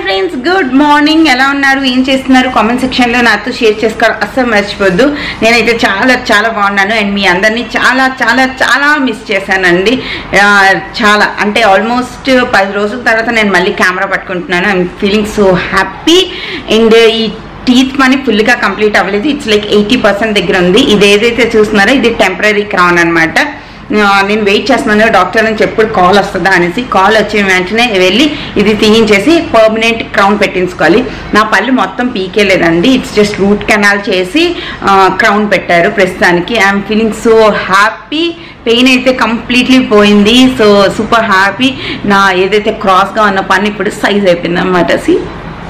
Friends good morning ఎలా ఉన్నారు ఏం చేస్తున్నారు కామెంట్ సెక్షన్లో నాతో షేర్ చేసుకోవాలి అస్సలు మర్చిపోద్దు నేనైతే చాలా చాలా బాగున్నాను అండ్ మీ అందరినీ చాలా చాలా చాలా మిస్ చేశానండి ఆ, చాలా అంటే ఆల్మోస్ట్ పది రోజుల తర్వాత నేను మళ్ళీ కెమెరా పట్టుకుంటున్నాను I'm feeling so happy and ఈ టీత్ పని ఫుల్గా కంప్లీట్ అవ్వలేదు ఇట్స్ లైక్ ఎయిటీ పర్సెంట్ దగ్గర ఉంది ఇది ఏదైతే చూస్తున్నారో ఇది టెంపరీ క్రౌన్ అనమాట నేను వెయిట్ చేస్తున్నాను డాక్టర్ నుంచి ఎప్పుడు కాల్ వస్తుందా అనేసి కాల్ వచ్చిన వెంటనే వెళ్ళి ఇది తీయించేసి పర్మనెంట్ క్రౌన్ పెట్టించుకోవాలి నా పళ్ళు మొత్తం పీకేలేదండి ఇట్స్ జస్ట్ రూట్ కెనాల్ చేసి క్రౌన్ పెట్టారు ప్రస్తుతానికి I'm feeling so happy pain అయితే కంప్లీట్లీ పోయింది సో సూపర్ హ్యాపీ నా ఏదైతే క్రాస్గా ఉన్న పన్ను ఇప్పుడు సైజ్ అయిపోయింది అనమాట see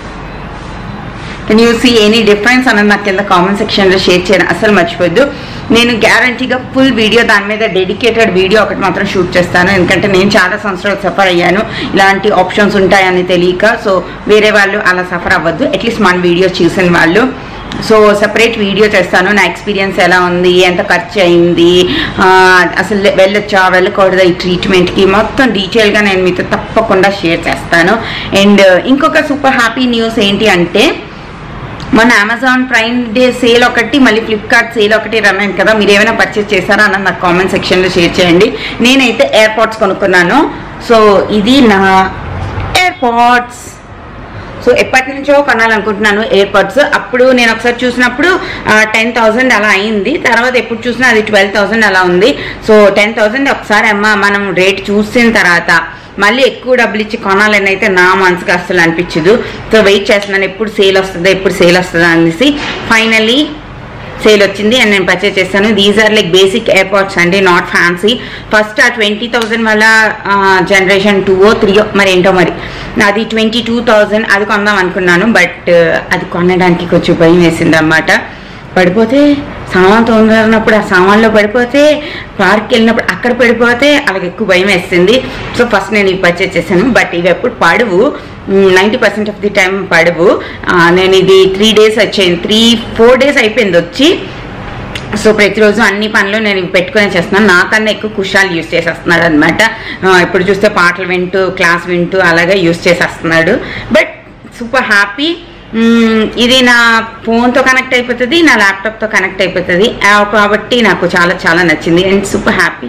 can you see any difference అన్నది నాకు కింద కామెంట్ సెక్షన్లో షేర్ చేయడం అసలు మర్చిపోద్దు నేను గ్యారంటీగా ఫుల్ వీడియో దాని మీద డెడికేటెడ్ వీడియో ఒకటి మాత్రం షూట్ చేస్తాను ఎందుకంటే నేను చాలా సంవత్సరాలు సఫర్ అయ్యాను ఇలాంటి ఆప్షన్స్ ఉంటాయని తెలియక సో వేరే వాళ్ళు అలా సఫర్ అవ్వద్దు అట్లీస్ట్ మన వీడియో చూసిన వాళ్ళు సో సపరేట్ వీడియో చేస్తాను నా ఎక్స్పీరియన్స్ ఎలా ఉంది ఎంత ఖర్చు అయింది ఆ, అసలు వెళ్ళొచ్చా వెళ్ళకూడదా ఈ ట్రీట్మెంట్కి మొత్తం డీటెయిల్గా నేను మీతో తప్పకుండా షేర్ చేస్తాను అండ్ ఇంకొక సూపర్ హ్యాపీ న్యూస్ ఏంటి అంటే మన అమెజాన్ ప్రైమ్ డే సేల్ ఒకటి మళ్ళీ ఫ్లిప్కార్ట్ సేల్ ఒకటి రన్ అయింది కదా మీరు ఏమైనా పర్చేస్ చేశారా అన్నది నాకు కామెంట్ సెక్షన్లో షేర్ చేయండి నేనైతే ఎయిర్పాడ్స్ కొనుక్కున్నాను సో ఇది నా ఎయిర్పాడ్స్ సో ఎప్పటి నుంచో కొనాలనుకుంటున్నాను ఎయిర్పాడ్స్ అప్పుడు నేను ఒకసారి చూసినప్పుడు టెన్ థౌజండ్ అలా అయింది తర్వాత ఎప్పుడు చూసినా అది ట్వెల్వ్ థౌజండ్ అలా ఉంది సో టెన్ థౌజండ్ ఒకసారి అమ్మ మనం రేట్ చూసిన తర్వాత మళ్ళీ ఎక్కువ డబ్బులు ఇచ్చి కొనాలని అయితే నా మనసుకు అస్సలు అనిపించదు సో వెయిట్ చేస్తున్నాను ఎప్పుడు సేల్ వస్తుందా ఎప్పుడు సేల్ వస్తుందా అనేసి ఫైనలీ సేల్ వచ్చింది అండ్ నేను పర్చేస్ చేస్తాను these are like basic AirPods అండి నాట్ ఫ్యాన్సీ ఫస్ట్ ఆ ట్వంటీ థౌజండ్ వల్ల జనరేషన్ టూ త్రీ మరి ఏంటో మరి అది ట్వంటీ టూ థౌజండ్ అది కొందాం అనుకున్నాను బట్ అది కొనడానికి కొంచెం భయం వేసింది అనమాట పడిపోతే సామాన్ తొందరనప్పుడు ఆ సామాన్లో పడిపోతే పార్క్కి వెళ్ళినప్పుడు అక్కడ పడిపోతే అలాగే ఎక్కువ భయం వేస్తుంది సో ఫస్ట్ నేను ఇవి పర్చేస్ చేశాను బట్ ఇవి ఎప్పుడు పడవు ninety percent of the time పడవు ఆ, నేను ఇది త్రీ డేస్ వచ్చాయి త్రీ ఫోర్ డేస్ అయిపోయింది వచ్చి సో ప్రతిరోజు అన్ని పనులు నేను ఇవి పెట్టుకొని చేస్తున్నాను నాకన్నా ఎక్కువ కుషాలు యూస్ చేసేస్తున్నాడు అనమాట ఇప్పుడు చూస్తే పాటలు వింటూ క్లాస్ వింటూ అలాగే యూస్ చేసేస్తున్నాడు బట్ సూపర్ హ్యాపీ ఇది నా ఫోన్తో కనెక్ట్ అయిపోతుంది నా ల్యాప్టాప్తో కనెక్ట్ అయిపోతుంది ఆ, కాబట్టి నాకు చాలా చాలా నచ్చింది అండ్ సూపర్ హ్యాపీ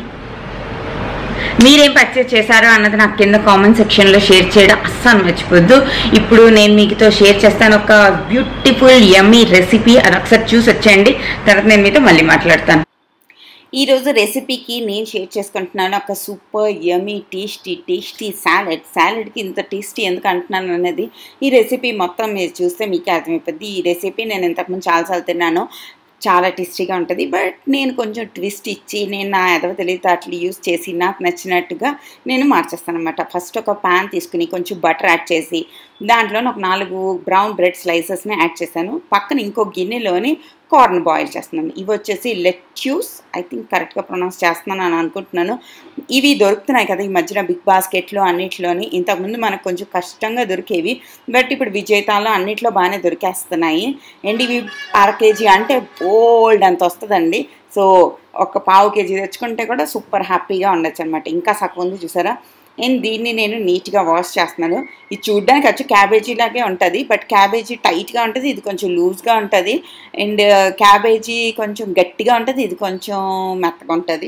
మీరేం పర్చేస్ చేశారో అన్నది నాకు కింద కామెంట్ సెక్షన్లో షేర్ చేయడం అస్సలు మర్చిపోద్దు ఇప్పుడు నేను మీతో షేర్ చేస్తాను ఒక బ్యూటిఫుల్ యమ్మీ రెసిపీ అది ఒకసారి చూసి వచ్చేయండి తర్వాత నేను మీతో మళ్ళీ మాట్లాడతాను ఈ రోజు రెసిపీకి నేను షేర్ చేసుకుంటున్నాను ఒక super yummy tasty tasty salad సాలెడ్కి ఇంత టేస్టీ ఎందుకు అంటున్నాను అనేది ఈ రెసిపీ మొత్తం మీరు చూస్తే మీకే అర్థమైపోద్ది ఈ రెసిపీ నేను ఇంతకుముందు చాలాసార్లు తిన్నాను చాలా టేస్టీగా ఉంటుంది బట్ నేను కొంచెం ట్విస్ట్ ఇచ్చి నేను నా ఎదవ తెలివితేటలు యూస్ చేసి నాకు నచ్చినట్టుగా నేను మార్చేస్తాను అనమాట ఫస్ట్ ఒక ప్యాన్ తీసుకుని కొంచెం బటర్ యాడ్ చేసి దాంట్లో ఒక నాలుగు బ్రౌన్ బ్రెడ్ స్లైసెస్ని యాడ్ చేశాను పక్కన ఇంకో గిన్నెలోని కార్న్ బాయిల్ చేస్తున్నాను ఇవి వచ్చేసి లెట్యూస్ ఐ థింక్ కరెక్ట్గా ప్రొనౌన్స్ చేస్తున్నాను అని అనుకుంటున్నాను ఇవి దొరుకుతున్నాయి కదా ఈ మధ్యన బిగ్ బాస్కెట్లో అన్నిట్లోని ఇంతకుముందు మనకు కొంచెం కష్టంగా దొరికేవి బట్ ఇప్పుడు విజేతాలో అన్నిట్లో బాగానే దొరికేస్తున్నాయి అండ్ ఇవి అర కేజీ అంటే బోల్డ్ అంత వస్తుందండి సో ఒక పావు కేజీ తెచ్చుకుంటే కూడా సూపర్ హ్యాపీగా ఉండొచ్చు అనమాట ఇంకా సగం ఉంది చూసారా అండ్ దీన్ని నేను నీట్గా వాష్ చేస్తున్నాను ఇది చూడ్డానికి వచ్చి క్యాబేజీ లాగే ఉంటుంది బట్ క్యాబేజీ టైట్గా ఉంటుంది ఇది కొంచెం లూజ్గా ఉంటుంది అండ్ క్యాబేజీ కొంచెం గట్టిగా ఉంటుంది ఇది కొంచెం మెత్తగా ఉంటుంది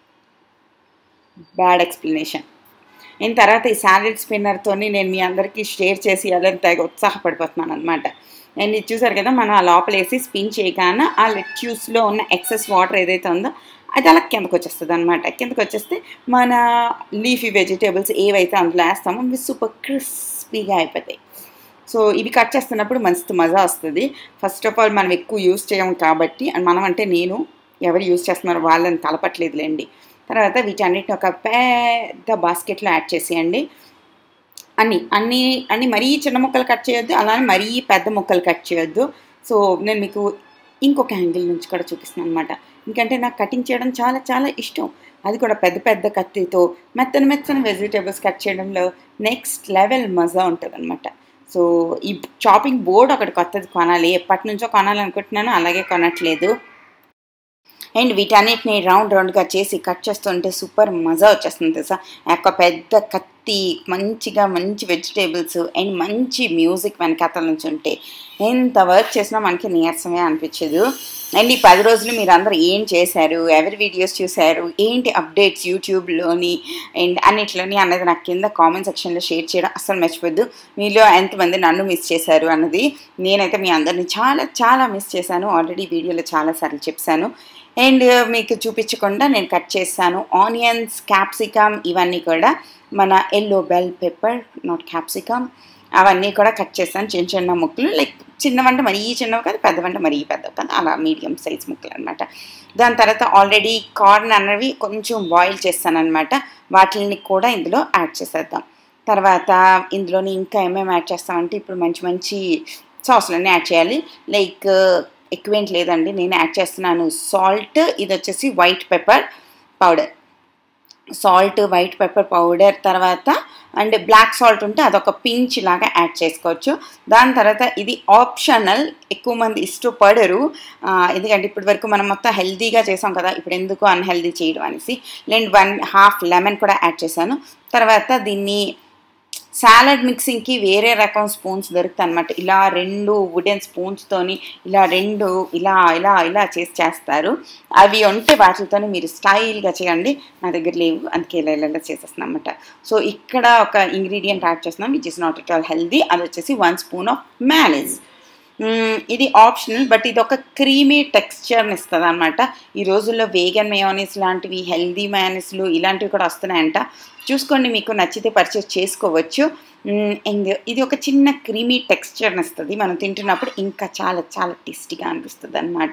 బ్యాడ్ ఎక్స్ప్లెనేషన్ అండ్ తర్వాత ఈ సాలెడ్ స్పిన్నర్తో నేను మీ అందరికీ షేర్ చేసి ఎలా తెగ ఉత్సాహపడిపోతున్నాను అనమాట అండ్ ఇది చూసారు కదా మనం ఆ లోపల వేసి స్పిన్ చేయగానే ఆ లెట్యూస్లో ఉన్న ఎక్సెస్ వాటర్ ఏదైతే ఉందో అది అలా కిందకు వచ్చేస్తుంది అనమాట కిందకు వచ్చేస్తే మన లీఫీ వెజిటేబుల్స్ ఏవైతే అందులో వేస్తామో అవి సూపర్ క్రిస్పీగా అయిపోతాయి సో ఇవి కట్ చేస్తున్నప్పుడు మస్తు మజా వస్తుంది ఫస్ట్ ఆఫ్ ఆల్ మనం ఎక్కువ యూస్ చేయం కాబట్టి and మనం అంటే నేను ఎవరు యూస్ చేస్తున్నారో వాళ్ళని కలపట్లేదులేండి తర్వాత వీటన్నిటిని ఒక పెద్ద బాస్కెట్లో యాడ్ చేసేయండి అన్ని అన్ని అన్ని మరీ చిన్న ముక్కలు కట్ చేయొద్దు అలానే మరీ పెద్ద ముక్కలు కట్ చేయొద్దు సో నేను మీకు ఇంకొక యాంగిల్ నుంచి కూడా చూపిస్తున్నాను అనమాట ఎందుకంటే నాకు కటింగ్ చేయడం చాలా చాలా ఇష్టం అది కూడా పెద్ద పెద్ద కత్తితో మెత్తని మెత్తని వెజిటేబుల్స్ కట్ చేయడంలో నెక్స్ట్ లెవెల్ మజా ఉంటుంది అనమాట సో ఈ చాపింగ్ బోర్డ్ ఒకటి కొత్తది కొనాలి ఎప్పటి నుంచో కొనాలనుకుంటున్నాను అలాగే కొనట్లేదు అండ్ వీటన్నిటిని రౌండ్ రౌండ్గా చేసి కట్ చేస్తుంటే సూపర్ మజా వచ్చేస్తుంది తెలుసా ఆ యొక్క పెద్ద కత్తి హెల్తీ మంచిగా మంచి వెజిటేబుల్స్ అండ్ మంచి మ్యూజిక్ వెనకాతల నుంచి ఉంటే ఎంత వర్క్ చేసినా మనకి నీరసమే అనిపించదు అండ్ ఈ పది రోజులు మీరు అందరూ ఏం చేశారు ఎవరి వీడియోస్ చూశారు ఏంటి అప్డేట్స్ యూట్యూబ్లోని అండ్ అన్నిట్లోని అన్నది నాకు కింద కామెంట్ సెక్షన్లో షేర్ చేయడం అస్సలు మర్చిపోద్దు మీలో ఎంతమంది నన్ను మిస్ చేశారు అన్నది నేనైతే మీ అందరిని చాలా చాలా మిస్ చేశాను ఆల్రెడీ వీడియోలో చాలాసార్లు చెప్పాను అండ్ మీకు చూపించకుండా నేను కట్ చేశాను ఆనియన్స్ క్యాప్సికమ్ ఇవన్నీ కూడా మన yellow bell pepper not capsicum అవన్నీ కూడా కట్ చేశాను చిన్న చిన్న ముక్కలు లైక్ చిన్నవంట మరీ చిన్నవి కాదు పెద్దవంట మరీ పెద్దవి కాదు అలా మీడియం సైజ్ ముక్కలు అనమాట దాని తర్వాత ఆల్రెడీ కార్న్ అన్నవి కొంచెం బాయిల్ చేస్తాను అనమాట వాటిని కూడా ఇందులో యాడ్ చేసేద్దాం తర్వాత ఇందులోని ఇంకా ఏమేమి యాడ్ చేస్తామంటే ఇప్పుడు మంచి మంచి సాస్లన్నీ యాడ్ చేయాలి లైక్ ఎక్కువేంటి లేదండి నేను యాడ్ చేస్తున్నాను సాల్ట్ ఇది వచ్చేసి white pepper powder salt white pepper powder తర్వాత అండ్ బ్లాక్ సాల్ట్ ఉంటే అదొక పించ్ లాగా యాడ్ చేసుకోవచ్చు దాని తర్వాత ఇది ఆప్షనల్ ఎక్కువ మంది ఇష్టపడరు ఆ, ఎందుకంటే ఇప్పటి వరకు మనం మొత్తం హెల్తీగా చేసాం కదా ఇప్పుడు ఎందుకు అన్హెల్దీ చేయడం అనేసి నేను వన్ హాఫ్ లెమన్ కూడా యాడ్ చేశాను తర్వాత దీన్ని సాలడ్ మిక్సింగ్కి వేరే రకం స్పూన్స్ దొరుకుతాయి అనమాట ఇలా రెండు వుడెన్ స్పూన్స్తోని ఇలా రెండు ఇలా ఇలా ఇలా చేసి చేస్తారు అవి ఉంటే వాటితోనే మీరు స్టైల్గా చేయండి నా దగ్గర లేవు అందుకే ఇలా ఇలా ఇలా చేసేస్తున్నాం అనమాట సో ఇక్కడ ఒక ఇంగ్రీడియంట్ యాడ్ చేస్తున్నాం which is not it all healthy అది వచ్చేసి one spoon of mayonnaise hmm, ఇది ఆప్షనల్ బట్ ఇది ఒక క్రీమీ టెక్స్చర్ని ఇస్తుంది అనమాట ఈ రోజుల్లో వేగన్ మయోనీస్ లాంటివి హెల్దీ మయోనీస్లు ఇలాంటివి కూడా వస్తున్నాయంట చూసుకోండి మీకు నచ్చితే పర్చేస్ చేసుకోవచ్చు మ్మ్, అండ్ ఇది ఒక చిన్న క్రీమీ టెక్స్చర్ని ఇస్తుంది మనం తింటున్నప్పుడు ఇంకా చాలా చాలా టేస్టీగా అనిపిస్తుంది అనమాట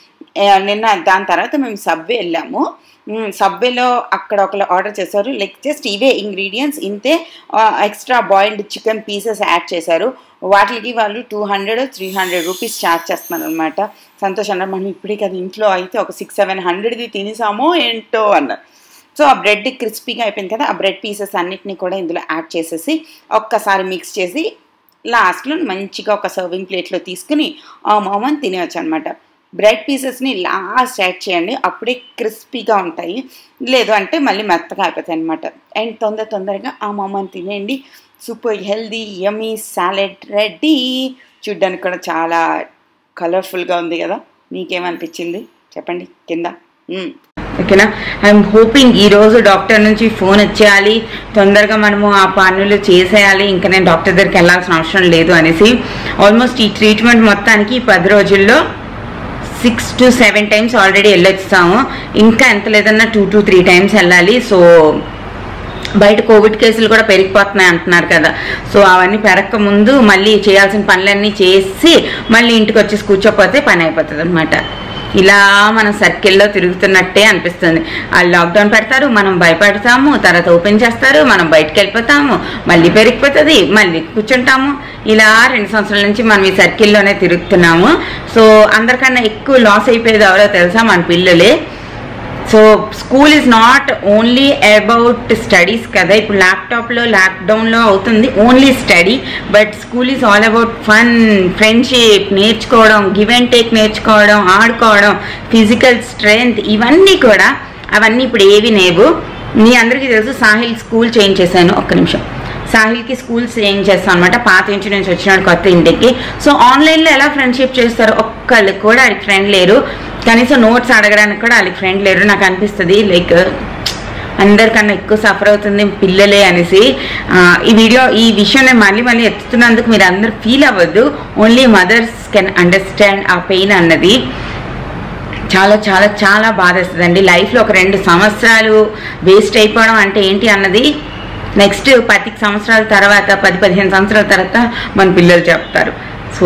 నిన్న దాని తర్వాత మేము సబ్వే వెళ్ళాము సబ్వేలో అక్కడ ఒకరు ఆర్డర్ చేశారు లైక్ జస్ట్ ఇవే ఇంగ్రీడియంట్స్ ఇంతే extra boiled chicken pieces add చేశారు వాటికి వాళ్ళు two hundred three hundred rupees charge చేస్తున్నారు అనమాట సంతోష్ అన్నారు మనం ఇప్పుడే కదా ఇంట్లో అయితే ఒక సిక్స్ సెవెన్ హండ్రెడ్ది తినేసామో ఏంటో అన్నారు సో ఆ బ్రెడ్ క్రిస్పీగా అయిపోయింది కదా ఆ బ్రెడ్ పీసెస్ అన్నిటిని కూడా ఇందులో యాడ్ చేసేసి ఒక్కసారి మిక్స్ చేసి లాస్ట్లో మంచిగా ఒక సర్వింగ్ ప్లేట్లో తీసుకుని ఆ మోమన్ తినేవచ్చు అనమాట బ్రెడ్ పీసెస్ని లాస్ట్ యాడ్ చేయండి అప్పుడే క్రిస్పీగా ఉంటాయి లేదు అంటే మళ్ళీ మెత్తగా అయిపోతాయి అనమాట అండ్ తొందర తొందరగా ఆ మోమన్ తినేయండి super healthy yummy salad ready చూడ్డానికి కూడా చాలా కలర్ఫుల్గా ఉంది కదా మీకేమనిపించింది చెప్పండి కింద మ్మ్. ఓకేనా ఐఎమ్ హోపింగ్ ఈ రోజు డాక్టర్ నుంచి ఫోన్ వచ్చేయాలి తొందరగా మనము ఆ పనులు చేసేయాలి ఇంకా నేను డాక్టర్ దగ్గరికి వెళ్ళాల్సిన అవసరం లేదు అనేసి ఆల్మోస్ట్ ఈ ట్రీట్మెంట్ మొత్తానికి ఈ పది రోజుల్లో six to seven times already వెళ్ళొచ్చాము ఇంకా ఎంత లేదన్నా టూ టు త్రీ టైమ్స్ వెళ్ళాలి సో బయట కోవిడ్ కేసులు కూడా పెరిగిపోతున్నాయి అంటున్నారు కదా సో అవన్నీ పెరగక ముందు మళ్ళీ చేయాల్సిన పనులన్నీ చేసి మళ్ళీ ఇంటికి వచ్చేసి కూర్చోపోతే పని అయిపోతుంది అనమాట ఇలా మనం సర్కిల్లో తిరుగుతున్నట్టే అనిపిస్తుంది వాళ్ళు లాక్డౌన్ పెడతారు మనం భయపడతాము తర్వాత ఓపెన్ చేస్తారు మనం బయటకు వెళ్ళిపోతాము మళ్ళీ పెరిగిపోతుంది మళ్ళీ కూర్చుంటాము ఇలా రెండు సంవత్సరాల నుంచి మనం ఈ సర్కిల్లోనే తిరుగుతున్నాము సో అందరికన్నా ఎక్కువ లాస్ అయిపోయేది ఎవరో తెలుసా మన పిల్లలే so school is not only about studies కదా ఇప్పుడు ల్యాప్టాప్లో లాక్డౌన్లో అవుతుంది only study but school is all about fun friendship నేర్చుకోవడం గివ్ అండ్ టేక్ నేర్చుకోవడం ఆడుకోవడం ఫిజికల్ స్ట్రెంగ్త్ ఇవన్నీ కూడా అవన్నీ ఇప్పుడు ఏవి లేవు మీ అందరికీ తెలుసు సాహిల్ స్కూల్ చేంజ్ చేశాను ఒక్క నిమిషం సాహిల్కి స్కూల్ చేంజ్ చేస్తాం అనమాట పాత ఇంటి నుంచి వచ్చినాడు కొత్త ఇంటికి సో ఆన్లైన్లో ఎలా ఫ్రెండ్షిప్ చేస్తారు ఒక్కళ్ళు కూడా వాళ్ళకి ఫ్రెండ్ లేరు కనీసం నోట్స్ అడగడానికి కూడా వాళ్ళకి ఫ్రెండ్ లేరు నాకు అనిపిస్తుంది లైక్ అందరికన్నా ఎక్కువ సఫర్ అవుతుంది పిల్లలే అనేసి ఆ, ఈ వీడియో ఈ విషయం నేను మళ్ళీ మళ్ళీ ఎత్తుతున్నందుకు మీరు అందరు ఫీల్ అవ్వద్దు ఓన్లీ మదర్స్ కెన్ అండర్స్టాండ్ ఆ పెయిన్ అన్నది చాలా చాలా చాలా బాధేస్తుందండి లైఫ్లో ఒక రెండు సంవత్సరాలు వేస్ట్ అయిపోవడం అంటే ఏంటి అన్నది నెక్స్ట్ పది సంవత్సరాల తర్వాత పది పదిహేను సంవత్సరాల తర్వాత మన పిల్లలు చెప్తారు సో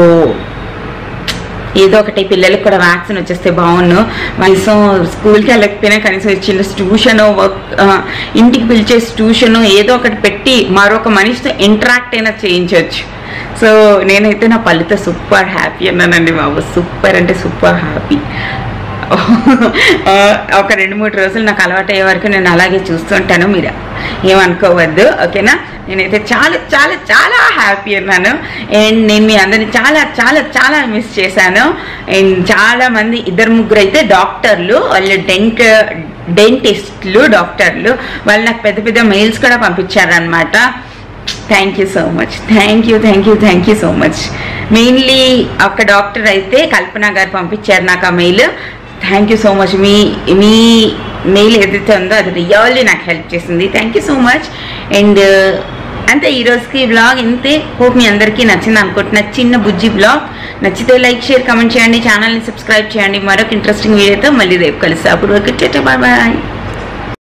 ఏదో ఒకటి పిల్లలకి కూడా వ్యాక్సిన్ వచ్చేస్తే బాగుండు కనీసం స్కూల్కి వెళ్ళకపోయినా కనీసం చిన్న ట్యూషన్ వర్క్ ఇంటికి పిలిచే ట్యూషన్ ఏదో ఒకటి పెట్టి మరొక మనిషితో ఇంటరాక్ట్ అయినా చేయించవచ్చు సో నేనైతే నా పళ్ళుతో సూపర్ హ్యాపీ అన్నానండి బాబు సూపర్ అంటే సూపర్ హ్యాపీ ఒక రెండు మూడు రోజులు నాకు అలవాటు అయ్యే వరకు నేను అలాగే చూస్తుంటాను మీరు ఏమనుకోవద్దు ఓకేనా నేనైతే చాలా చాలా చాలా హ్యాపీ అన్నాను అండ్ నేను మీ అందరిని చాలా చాలా చాలా మిస్ చేశాను అండ్ చాలా మంది ఇద్దరు ముగ్గురు అయితే డాక్టర్లు వాళ్ళు డెంట్ డెంటిస్ట్లు డాక్టర్లు వాళ్ళు నాకు పెద్ద పెద్ద మెయిల్స్ కూడా పంపించారనమాట thank you so much thank you thank you thank you so much mainly ఒక డాక్టర్ అయితే కల్పన గారు పంపించారు నాకు ఆ mail thank you so much మీ మీ మెయిల్ ఏదైతే ఉందో అది రియల్లీ నాకు హెల్ప్ చేసింది thank you so much and అంతే ఈ రోజుకి బ్లాగ్ ఇంతే హోప్ మీ అందరికీ నచ్చింది అనుకుంటున్న చిన్న బుజ్జి బ్లాగ్ నచ్చితే లైక్ షేర్ కమెంట్ చేయండి ఛానల్ని సబ్స్క్రైబ్ చేయండి మరొక ఇంట్రెస్టింగ్ వీడియోతో మళ్ళీ రేపు కలుస్తా అప్పుడు వరకు బాయ్ బాయ్